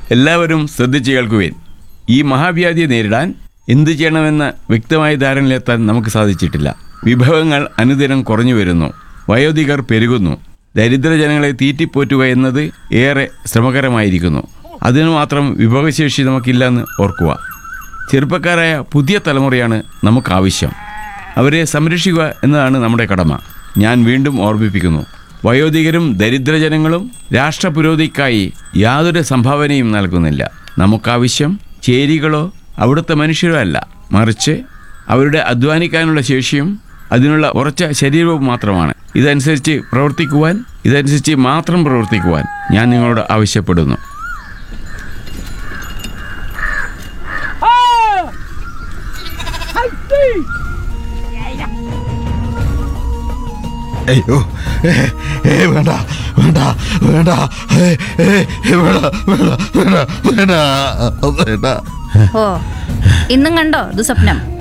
എല്ലാവരും ശ്രദ്ധിച്ചു കേൾക്കുവേൻ ഈ മഹാവ്യാധിയെ നേരിടാൻ എന്തു ചെയ്യണമെന്ന വ്യക്തമായ ധാരണയിലെത്താൻ നമുക്ക് സാധിച്ചിട്ടില്ല വിഭവങ്ങൾ അനുദിനം കുറഞ്ഞു വരുന്നു വയോധികർ പെരുകുന്നു ദരിദ്രജനങ്ങളെ തീറ്റിപ്പോറ്റുക എന്നത് ഏറെ ശ്രമകരമായിരിക്കുന്നു അതിനു മാത്രം വിഭവശേഷി നമുക്കില്ലെന്ന് ഓർക്കുക ചെറുപ്പക്കാരായ പുതിയ തലമുറയാണ് നമുക്ക് ആവശ്യം അവരെ സംരക്ഷിക്കുക എന്നതാണ് നമ്മുടെ കടമ ഞാൻ വീണ്ടും ഓർമ്മിപ്പിക്കുന്നു വയോധികരും ദരിദ്രജനങ്ങളും രാഷ്ട്രപുരോഗതിക്കായി യാതൊരു സംഭാവനയും നൽകുന്നില്ല നമുക്കാവശ്യം ചേരികളോ അവിടുത്തെ മനുഷ്യരോ അല്ല മറിച്ച് അവരുടെ അധ്വാനിക്കാനുള്ള ശേഷിയും അതിനുള്ള ഉറച്ച ശരീരവും മാത്രമാണ് ഇതനുസരിച്ച് പ്രവർത്തിക്കുവാൻ ഇതനുസരിച്ച് മാത്രം പ്രവർത്തിക്കുവാൻ ഞാൻ നിങ്ങളോട് ആവശ്യപ്പെടുന്നു അയ്യോ ഏ, ഏ, വേണ്ട വേണ്ട വേണ്ട ഏ, ഏ, വേണ്ട വേണ്ട വേണ്ട വേണ്ട വേണ്ട ഓ ഇന്നും കണ്ടോ ദുസ്വപ്നം